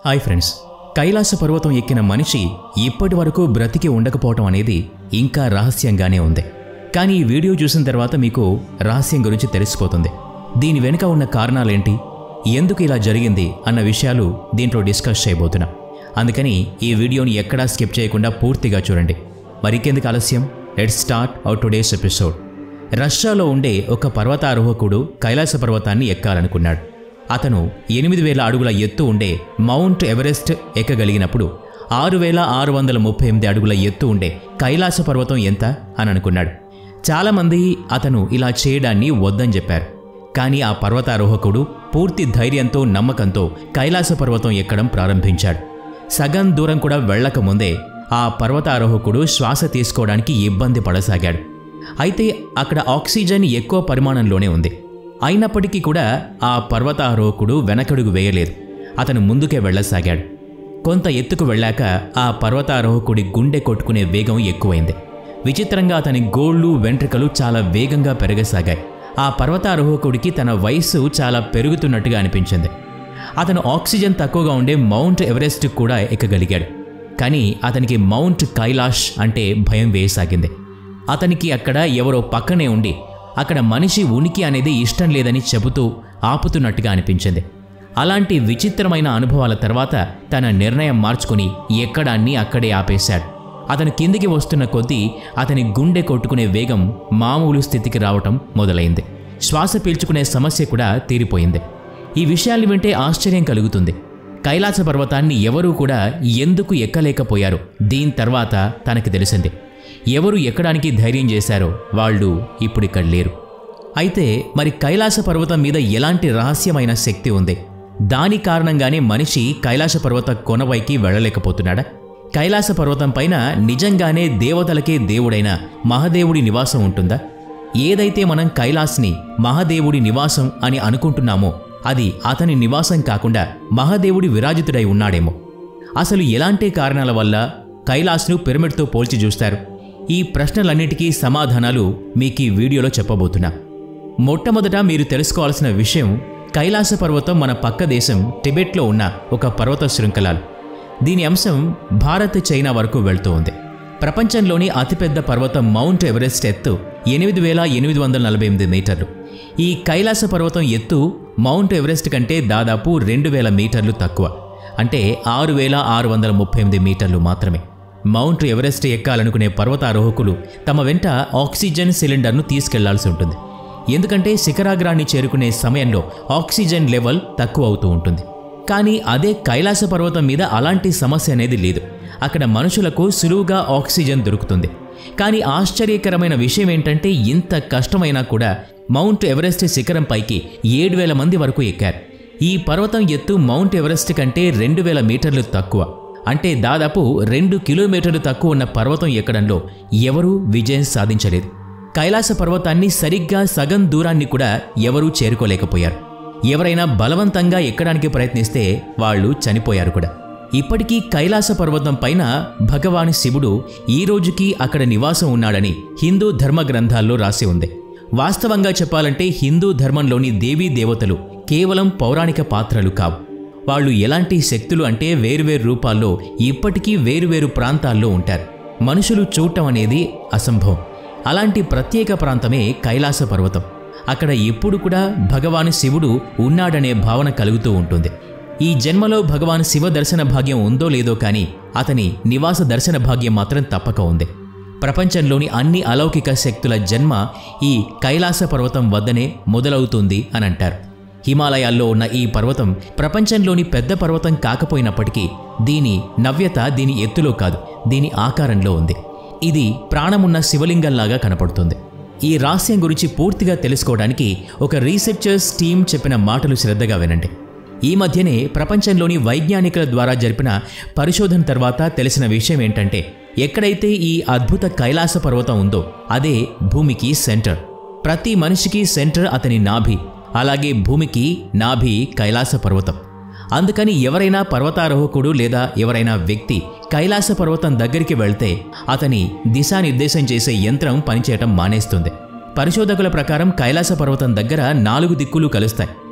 hi friends Kailasa పర్వతం ఎక్కిన మనిషి ఇప్పటి వరకు బ్రతికి ఉండకపోవటం అనేది ఇంకా రహస్యంగానే ఉంది కానీ ఈ వీడియో చూసిన తర్వాత మీకు రహస్యం గురించి తెలిసిపోతుంది దీని వెనుక ఉన్న కారణాలేంటి ఎందుకు ఇలా జరిగింది అన్న విషయాలు దీంట్లో డిస్కస్ చేయబోతున్నాం అందుకని ఈ వీడియోని ఎక్కడా స్కిప్ చేయకుండా పూర్తిగా చూడండి మరికెందుకు ఆలస్యం let start out today's episode రష్యాలో ఉండే ఒక పర్వతారోహకుడు కైలాస పర్వతాన్ని ఎక్కాలనుకున్నాడు అతను ఎనిమిది వేల అడుగుల ఎత్తు ఉండే మౌంట్ ఎవరెస్ట్ ఎక్కగలిగినప్పుడు ఆరు వేల ఆరు వందల ముప్పై ఎనిమిది అడుగుల ఎత్తు ఉండే కైలాస పర్వతం ఎంత అని అనుకున్నాడు చాలామంది అతను ఇలా చేయడాన్ని వద్దని చెప్పారు కానీ ఆ పర్వతారోహకుడు పూర్తి ధైర్యంతో నమ్మకంతో కైలాస పర్వతం ఎక్కడం ప్రారంభించాడు సగం దూరం కూడా వెళ్ళకముందే ఆ పర్వతారోహకుడు శ్వాస తీసుకోవడానికి ఇబ్బంది పడసాగాడు అయితే అక్కడ ఆక్సిజన్ ఎక్కువ పరిమాణంలోనే ఉంది అయినప్పటికీ కూడా ఆ పర్వతారోహకుడు వెనకడుగు వేయలేదు అతను ముందుకే వెళ్ళసాగాడు కొంత ఎత్తుకు వెళ్ళాక ఆ పర్వతారోహకుడి గుండె కొట్టుకునే వేగం ఎక్కువైంది విచిత్రంగా అతని గోళ్ళు వెంట్రుకలు చాలా వేగంగా పెరగసాగాయి ఆ పర్వతారోహకుడికి తన వయస్సు చాలా పెరుగుతున్నట్టుగా అనిపించింది అతను ఆక్సిజన్ తక్కువగా ఉండే మౌంట్ ఎవరెస్ట్ కూడా ఎక్కగలిగాడు కానీ అతనికి మౌంట్ కైలాష్ అంటే భయం వేయసాగింది అతనికి అక్కడ ఎవరో పక్కనే ఉండి అక్కడ మనిషి ఉనికి అనేది ఇష్టం లేదని చెబుతూ ఆపుతున్నట్టుగా అనిపించింది అలాంటి విచిత్రమైన అనుభవాల తర్వాత తన నిర్ణయం మార్చుకుని ఎక్కడాన్ని అక్కడే ఆపేశాడు అతను కిందికి వస్తున్న కొద్దీ అతని గుండె కొట్టుకునే వేగం మామూలు స్థితికి రావటం మొదలైంది శ్వాస పీల్చుకునే సమస్య కూడా తీరిపోయింది ఈ విషయాన్ని వింటే ఆశ్చర్యం కలుగుతుంది కైలాస పర్వతాన్ని ఎవరూ కూడా ఎందుకు ఎక్కలేకపోయారు దీని తర్వాత తనకి తెలిసింది ఎవరు ఎక్కడానికి ధైర్యం చేశారో వాళ్ళు ఇప్పుడిక్కడ లేరు అయితే మరి కైలాస పర్వతం మీద ఎలాంటి రహస్యమైన శక్తి ఉంది దాని కారణంగానే మనిషి కైలాస పర్వత కొనవైకి వెళ్ళలేకపోతున్నాడా కైలాస పర్వతం పైన నిజంగానే దేవతలకే దేవుడైన మహాదేవుడి నివాసం ఉంటుందా ఏదైతే మనం కైలాస్ని మహాదేవుడి నివాసం అని అనుకుంటున్నామో అది అతని నివాసం కాకుండా మహాదేవుడి విరాజితుడై ఉన్నాడేమో అసలు ఎలాంటి కారణాల వల్ల కైలాస్ను పిరమిడ్తో పోల్చి చూస్తారు ఈ ప్రశ్నలన్నిటికీ సమాధానాలు మీకు ఈ వీడియోలో చెప్పబోతున్నా మొట్టమొదట మీరు తెలుసుకోవాల్సిన విషయం కైలాస పర్వతం మన పక్క దేశం టిబెట్లో ఉన్న ఒక పర్వత శృంఖలాలు దీని అంశం భారత్ చైనా వరకు వెళ్తూ ఉంది ప్రపంచంలోని అతిపెద్ద పర్వతం మౌంట్ ఎవరెస్ట్ ఎత్తు ఎనిమిది వేల ఎనిమిది వందల నలభై ఎనిమిది మీటర్లు ఈ కైలాస పర్వతం ఎత్తు మౌంట్ ఎవరెస్ట్ కంటే దాదాపు రెండు వేల మీటర్లు తక్కువ అంటే ఆరు వేల ఆరు వందల ముప్పై ఎనిమిది మీటర్లు మాత్రమే మౌంట్ ఎవరెస్ట్ ఎక్కాలనుకునే పర్వతారోహకులు తమ వెంట ఆక్సిజన్ సిలిండర్ను తీసుకెళ్లాల్సి ఉంటుంది ఎందుకంటే శిఖరాగ్రాన్ని చేరుకునే సమయంలో ఆక్సిజన్ లెవెల్ తక్కువ అవుతూ ఉంటుంది కానీ అదే కైలాస పర్వతం మీద అలాంటి సమస్య అనేది లేదు అక్కడ మనుషులకు సులువుగా ఆక్సిజన్ దొరుకుతుంది కానీ ఆశ్చర్యకరమైన విషయం ఏంటంటే ఇంత కష్టమైనా కూడా మౌంట్ ఎవరెస్ట్ శిఖరం పైకి ఏడు వేల మంది వరకు ఎక్కారు ఈ పర్వతం ఎత్తు మౌంట్ ఎవరెస్ట్ కంటే రెండు వేల మీటర్లు తక్కువ అంటే దాదాపు రెండు కిలోమీటర్లు తక్కువ ఉన్న పర్వతం ఎక్కడంలో ఎవరూ విజయం సాధించలేదు కైలాస పర్వతాన్ని సరిగ్గా సగం దూరాన్ని కూడా ఎవరూ చేరుకోలేకపోయారు ఎవరైనా బలవంతంగా ఎక్కడానికి ప్రయత్నిస్తే వాళ్ళు చనిపోయారు కూడా ఇప్పటికీ కైలాస పర్వతం పైన భగవాన్ శివుడు ఈ రోజుకి అక్కడ నివాసం ఉన్నాడని హిందూ ధర్మ గ్రంథాల్లో రాసి ఉంది వాస్తవంగా చెప్పాలంటే హిందూ ధర్మంలోని దేవీ దేవతలు కేవలం పౌరాణిక పాత్రలు కావు వాళ్ళు ఎలాంటి శక్తులు అంటే వేరువేరు రూపాల్లో ఇప్పటికీ వేరువేరు ప్రాంతాల్లో ఉంటారు మనుషులు చూడటం అనేది అసంభవం అలాంటి ప్రత్యేక ప్రాంతమే కైలాస పర్వతం అక్కడ ఎప్పుడు కూడా భగవాన్ శివుడు ఉన్నాడనే భావన కలుగుతూ ఉంటుంది ఈ జన్మలో భగవాన్ శివ దర్శన భాగ్యం ఉందో లేదో కానీ అతని నివాస దర్శన భాగ్యం మాత్రం తప్పక ఉంది ప్రపంచంలోని అన్ని అలౌకిక శక్తుల జన్మ ఈ కైలాస పర్వతం వద్దనే మొదలవుతుంది అని అంటారు హిమాలయాల్లో ఉన్న ఈ పర్వతం ప్రపంచంలోని పెద్ద పర్వతం కాకపోయినప్పటికీ దీని నవ్యత దీని ఎత్తులో కాదు దీని ఆకారంలో ఉంది ఇది ప్రాణమున్న శివలింగంలాగా కనపడుతుంది ఈ రహస్యం గురించి పూర్తిగా తెలుసుకోవడానికి ఒక రీసెర్చర్స్ టీం చెప్పిన మాటలు శ్రద్ధగా వినండి ఈ మధ్యనే ప్రపంచంలోని వైజ్ఞానికుల ద్వారా జరిపిన పరిశోధన తర్వాత తెలిసిన విషయం ఏంటంటే ఎక్కడైతే ఈ అద్భుత కైలాస పర్వతం ఉందో అదే భూమికి సెంటర్ ప్రతి మనిషికి సెంటర్ అతని నాభి అలాగే భూమికి నాభి కైలాస పర్వతం అందుకని ఎవరైనా పర్వతారోహకుడు లేదా ఎవరైనా వ్యక్తి కైలాస పర్వతం దగ్గరికి వెళ్తే అతని దిశానిర్దేశం చేసే యంత్రం పనిచేయటం మానేస్తుంది పరిశోధకుల ప్రకారం కైలాస పర్వతం దగ్గర నాలుగు దిక్కులు కలుస్తాయి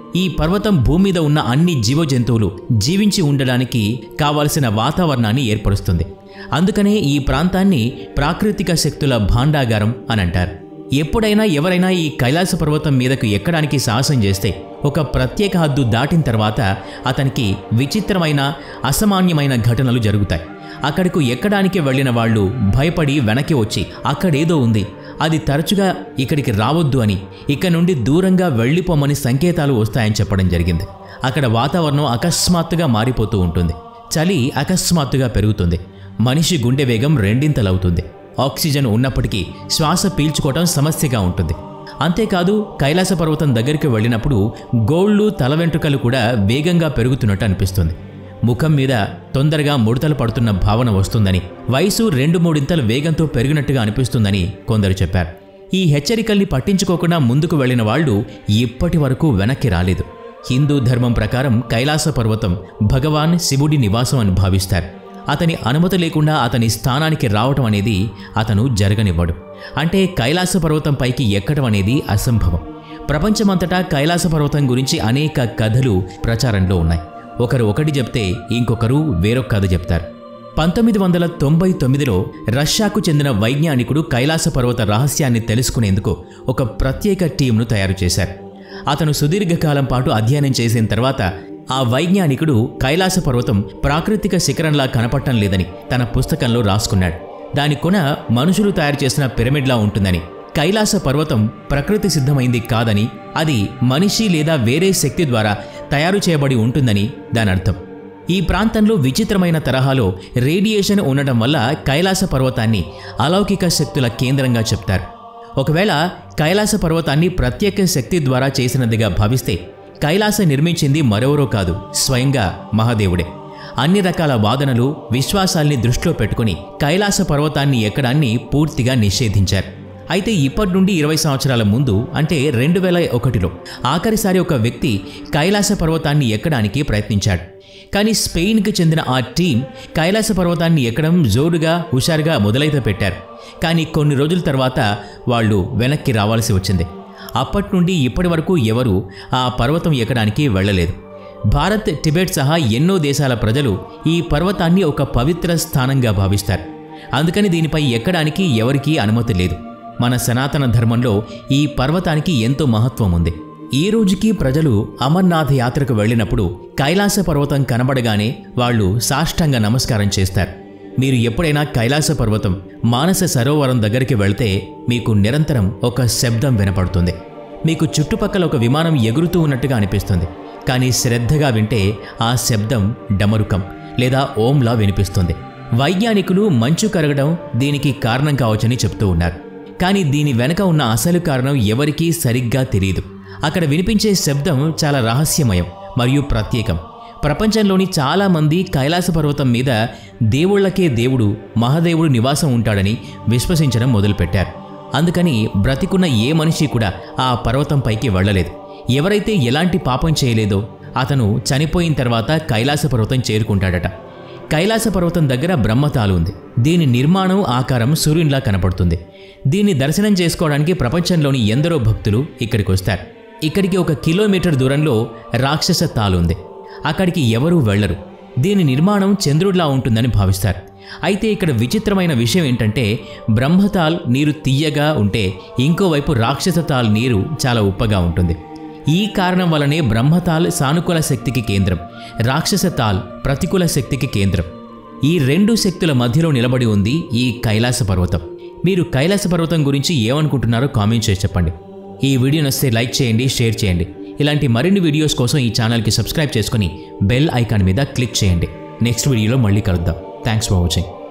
ఈ పర్వతం భూమి మీద ఉన్న అన్ని జీవ జంతువులు జీవించి ఉండడానికి కావలసిన వాతావరణాన్ని ఏర్పరుస్తుంది అందుకనే ఈ ప్రాంతాన్ని ప్రాకృతిక శక్తుల భాండాగారం అని అంటారు ఎప్పుడైనా ఎవరైనా ఈ కైలాస పర్వతం మీదకు ఎక్కడానికి సాహసం చేస్తే ఒక ప్రత్యేక హద్దు దాటిన తర్వాత అతనికి విచిత్రమైన అసామాన్యమైన ఘటనలు జరుగుతాయి అక్కడకు ఎక్కడానికి వెళ్ళిన వాళ్ళు భయపడి వెనక్కి వచ్చి అక్కడేదో ఉంది అది తరచుగా ఇక్కడికి రావద్దు అని ఇక్కడ నుండి దూరంగా వెళ్ళిపోమని సంకేతాలు వస్తాయని చెప్పడం జరిగింది అక్కడ వాతావరణం అకస్మాత్తుగా మారిపోతూ ఉంటుంది చలి అకస్మాత్తుగా పెరుగుతుంది మనిషి గుండె వేగం రెండింతలవుతుంది ఆక్సిజన్ ఉన్నప్పటికీ శ్వాస పీల్చుకోవటం సమస్యగా ఉంటుంది అంతేకాదు కైలాస పర్వతం దగ్గరికి వెళ్ళినప్పుడు గోళ్ళు తల వెంట్రుకలు కూడా వేగంగా పెరుగుతున్నట్టు అనిపిస్తుంది ముఖం మీద తొందరగా ముడతలు పడుతున్న భావన వస్తుందని వయసు రెండు మూడింతలు వేగంతో పెరిగినట్టుగా అనిపిస్తుందని కొందరు చెప్పారు ఈ హెచ్చరికల్ని పట్టించుకోకుండా ముందుకు వెళ్ళిన వాళ్ళు ఇప్పటి వరకు వెనక్కి రాలేదు హిందూ ధర్మం ప్రకారం కైలాస పర్వతం భగవాన్ శివుడి నివాసం అని భావిస్తారు అతని అనుమతి లేకుండా అతని స్థానానికి రావటం అనేది అతను జరగనివ్వడు అంటే కైలాస పర్వతం పైకి ఎక్కడం అనేది అసంభవం ప్రపంచమంతటా కైలాస పర్వతం గురించి అనేక కథలు ప్రచారంలో ఉన్నాయి ఒకరు ఒకటి చెప్తే ఇంకొకరు వేరొక కథ చెప్తారు పంతొమ్మిది వందల తొంభై తొమ్మిదిలో రష్యాకు చెందిన వైజ్ఞానికుడు కైలాస పర్వత రహస్యాన్ని తెలుసుకునేందుకు ఒక ప్రత్యేక టీంను తయారు చేశారు అతను సుదీర్ఘకాలం పాటు అధ్యయనం చేసిన తర్వాత ఆ వైజ్ఞానికుడు కైలాస పర్వతం ప్రాకృతిక శిఖరంలా కనపడటం లేదని తన పుస్తకంలో రాసుకున్నాడు దాని కొన మనుషులు తయారు చేసిన పిరమిడ్లా ఉంటుందని కైలాస పర్వతం ప్రకృతి సిద్ధమైంది కాదని అది మనిషి లేదా వేరే శక్తి ద్వారా తయారు చేయబడి ఉంటుందని దాని అర్థం ఈ ప్రాంతంలో విచిత్రమైన తరహాలో రేడియేషన్ ఉండటం వల్ల కైలాస పర్వతాన్ని అలౌకిక శక్తుల కేంద్రంగా చెప్తారు ఒకవేళ కైలాస పర్వతాన్ని ప్రత్యేక శక్తి ద్వారా చేసినదిగా భావిస్తే కైలాస నిర్మించింది మరెవరో కాదు స్వయంగా మహాదేవుడే అన్ని రకాల వాదనలు విశ్వాసాల్ని దృష్టిలో పెట్టుకుని కైలాస పర్వతాన్ని ఎక్కడాన్ని పూర్తిగా నిషేధించారు అయితే ఇప్పటి నుండి ఇరవై సంవత్సరాల ముందు అంటే రెండు వేల ఒకటిలో ఆఖరిసారి ఒక వ్యక్తి కైలాస పర్వతాన్ని ఎక్కడానికి ప్రయత్నించాడు కానీ స్పెయిన్కి చెందిన ఆ టీం కైలాస పర్వతాన్ని ఎక్కడం జోరుగా హుషారుగా మొదలైతే పెట్టారు కానీ కొన్ని రోజుల తర్వాత వాళ్ళు వెనక్కి రావాల్సి వచ్చింది అప్పటి నుండి ఇప్పటి వరకు ఎవరూ ఆ పర్వతం ఎక్కడానికి వెళ్ళలేదు భారత్ టిబెట్ సహా ఎన్నో దేశాల ప్రజలు ఈ పర్వతాన్ని ఒక పవిత్ర స్థానంగా భావిస్తారు అందుకని దీనిపై ఎక్కడానికి ఎవరికీ అనుమతి లేదు మన సనాతన ధర్మంలో ఈ పర్వతానికి ఎంతో మహత్వం ఉంది ఈ రోజుకి ప్రజలు అమర్నాథ్ యాత్రకు వెళ్ళినప్పుడు కైలాస పర్వతం కనబడగానే వాళ్ళు సాష్టంగ నమస్కారం చేస్తారు మీరు ఎప్పుడైనా కైలాస పర్వతం మానస సరోవరం దగ్గరికి వెళ్తే మీకు నిరంతరం ఒక శబ్దం వినపడుతుంది మీకు చుట్టుపక్కల ఒక విమానం ఎగురుతూ ఉన్నట్టుగా అనిపిస్తుంది కానీ శ్రద్ధగా వింటే ఆ శబ్దం డమరుకం లేదా ఓంలా వినిపిస్తుంది వైజ్ఞానికులు మంచు కరగడం దీనికి కారణం కావచ్చని చెప్తూ ఉన్నారు కానీ దీని వెనక ఉన్న అసలు కారణం ఎవరికీ సరిగ్గా తెలియదు అక్కడ వినిపించే శబ్దం చాలా రహస్యమయం మరియు ప్రత్యేకం ప్రపంచంలోని చాలామంది కైలాస పర్వతం మీద దేవుళ్లకే దేవుడు మహాదేవుడు నివాసం ఉంటాడని విశ్వసించడం మొదలుపెట్టారు అందుకని బ్రతికున్న ఏ మనిషి కూడా ఆ పర్వతం పైకి వెళ్ళలేదు ఎవరైతే ఎలాంటి పాపం చేయలేదో అతను చనిపోయిన తర్వాత కైలాస పర్వతం చేరుకుంటాడట కైలాస పర్వతం దగ్గర బ్రహ్మతాలు ఉంది దీని నిర్మాణం ఆకారం సూర్యునిలా కనపడుతుంది దీన్ని దర్శనం చేసుకోవడానికి ప్రపంచంలోని ఎందరో భక్తులు ఇక్కడికి వస్తారు ఇక్కడికి ఒక కిలోమీటర్ దూరంలో రాక్షస తాలు ఉంది అక్కడికి ఎవరూ వెళ్లరు దీని నిర్మాణం చంద్రుడిలా ఉంటుందని భావిస్తారు అయితే ఇక్కడ విచిత్రమైన విషయం ఏంటంటే బ్రహ్మతాల్ నీరు తీయగా ఉంటే ఇంకోవైపు రాక్షస తాల్ నీరు చాలా ఉప్పగా ఉంటుంది ఈ కారణం వలనే బ్రహ్మతాల్ సానుకూల శక్తికి కేంద్రం రాక్షస తాల్ ప్రతికూల శక్తికి కేంద్రం ఈ రెండు శక్తుల మధ్యలో నిలబడి ఉంది ఈ కైలాస పర్వతం మీరు కైలాస పర్వతం గురించి ఏమనుకుంటున్నారో కామెంట్ చేసి చెప్పండి ఈ వీడియో నచ్చితే లైక్ చేయండి షేర్ చేయండి ఇలాంటి మరిన్ని వీడియోస్ కోసం ఈ ఛానల్కి సబ్స్క్రైబ్ చేసుకుని బెల్ ఐకాన్ మీద క్లిక్ చేయండి నెక్స్ట్ వీడియోలో మళ్ళీ కలుద్దాం థ్యాంక్స్ ఫర్ వాచింగ్